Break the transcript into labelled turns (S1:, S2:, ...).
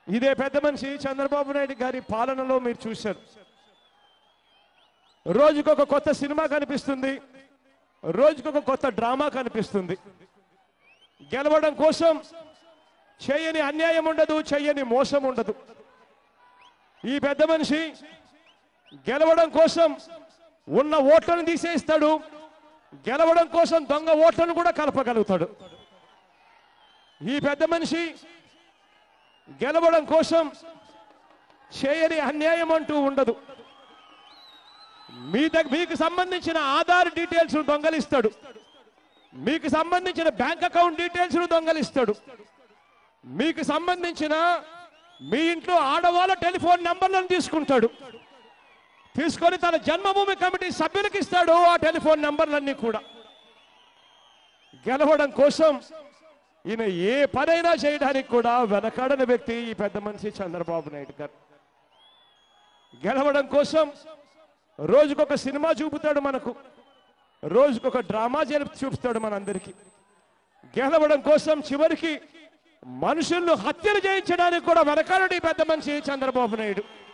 S1: ఇదే పెద్ద మనిషి చంద్రబాబు నాయుడు గారి పాలనలో మీరు చూశారు రోజుకొక కొత్త సినిమా కనిపిస్తుంది రోజుకొక కొత్త డ్రామా కనిపిస్తుంది గెలవడం కోసం చేయని అన్యాయం ఉండదు చేయని మోసం ఉండదు ఈ పెద్ద మనిషి గెలవడం కోసం ఉన్న ఓట్లను తీసేస్తాడు గెలవడం కోసం దొంగ ఓట్లను కూడా కలపగలుగుతాడు ఈ పెద్ద మనిషి గెలవడం కోసం చేయని అన్యాయం అంటూ ఉండదు మీ దగ్గర మీకు సంబంధించిన ఆధార్ డీటెయిల్స్ దొంగలిస్తాడు మీకు సంబంధించిన బ్యాంక్ అకౌంట్ డీటెయిల్స్ దొంగలిస్తాడు మీకు సంబంధించిన మీ ఇంట్లో ఆడవాళ్ళ టెలిఫోన్ నంబర్లను తీసుకుంటాడు తీసుకొని తన జన్మభూమి కమిటీ సభ్యులకు ఇస్తాడు ఆ టెలిఫోన్ నంబర్లన్నీ కూడా గెలవడం కోసం ఈయన ఏ పనైనా చేయడానికి కూడా వెనకాడని వ్యక్తి ఈ పెద్ద మనిషి చంద్రబాబు నాయుడు గారు గెలవడం కోసం రోజుకొక సినిమా చూపుతాడు మనకు రోజుకొక డ్రామా జరుపు చూపుతాడు మనందరికీ గెలవడం కోసం చివరికి మనుషులను హత్యలు చేయించడానికి కూడా వెనకాలడు ఈ పెద్ద మనిషి చంద్రబాబు నాయుడు